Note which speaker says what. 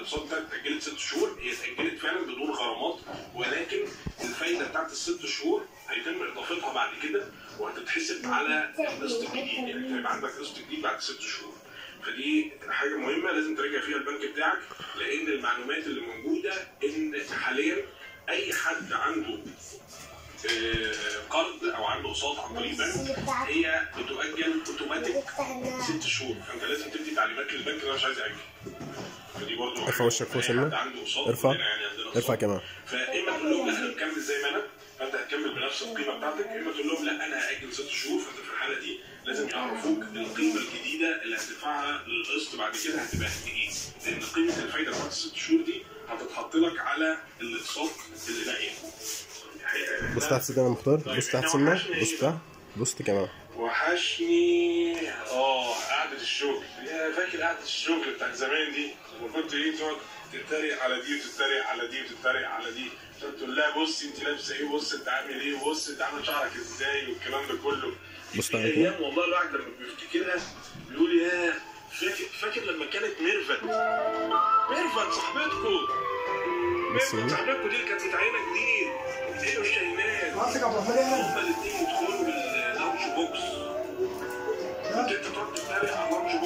Speaker 1: الاقساط بتاعتك اتاجلت ست شهور هي اتاجلت فعلا بدون غرامات ولكن الفايده بتاعت الست شهور هيتم اضافتها بعد كده وهتتحسب على القسط الجديد يعني هيبقى عندك قسط جديد بعد ست شهور فدي حاجه مهمه لازم تراجع فيها البنك بتاعك لان المعلومات اللي موجوده ان حاليا اي حد عنده آه، قرض او عنده اقساط عن طريق بنك هي بتؤجل اوتوماتيك ست شهور فانت لازم تدي تعليمات للبنك ان انا مش عايز اجل فدي برضه
Speaker 2: ارفع وشك فوق
Speaker 1: أي
Speaker 2: سنة.
Speaker 1: حد عنده اقساط
Speaker 2: ارفع.
Speaker 1: عندنا يعني عندنا
Speaker 2: ارفع
Speaker 1: أقساط.
Speaker 2: كمان
Speaker 1: فاما تقول لهم لا انا مكمل زي ما انا فانت هتكمل بنفس القيمه بتاعتك اما تقول لهم لا انا هاجل ست شهور فانت في الحاله دي لازم يعرفوك القيمه الجديده اللي هتدفعها للقسط بعد كده هتبقى قد ايه لان قيمه الفايده بتاعت الست شهور دي هتتحط لك على الاقساط اللي باقيه
Speaker 2: بص تحت سنة يا مختار بص تحت سنة بص تحت بص كمان
Speaker 1: وحشني اه قعدة الشغل يا فاكر قعدة الشغل بتاعت زمان دي لما كنت ايه تقعد تتريق على دي وتتريق على دي وتتريق على دي تقول لها بص انت لابسه ايه بص انت عامل ايه بص انت عامل شعرك ازاي والكلام ده كله
Speaker 2: بص
Speaker 1: في
Speaker 2: تعالى كده.
Speaker 1: ايام والله الواحد لما بيفتكرها بيقول يا فاكر فاكر لما كانت ميرفت ميرفت صاحبتكم
Speaker 2: بص
Speaker 1: ميرفت
Speaker 2: هنا.
Speaker 1: صاحبتكم دي كانت متعينه جديد ايه والشاهينات
Speaker 3: ماسك ابو حلال
Speaker 1: هما الاثنين يدخلوا باللانش بوكس كنت انت تقعد تتريق على اللانش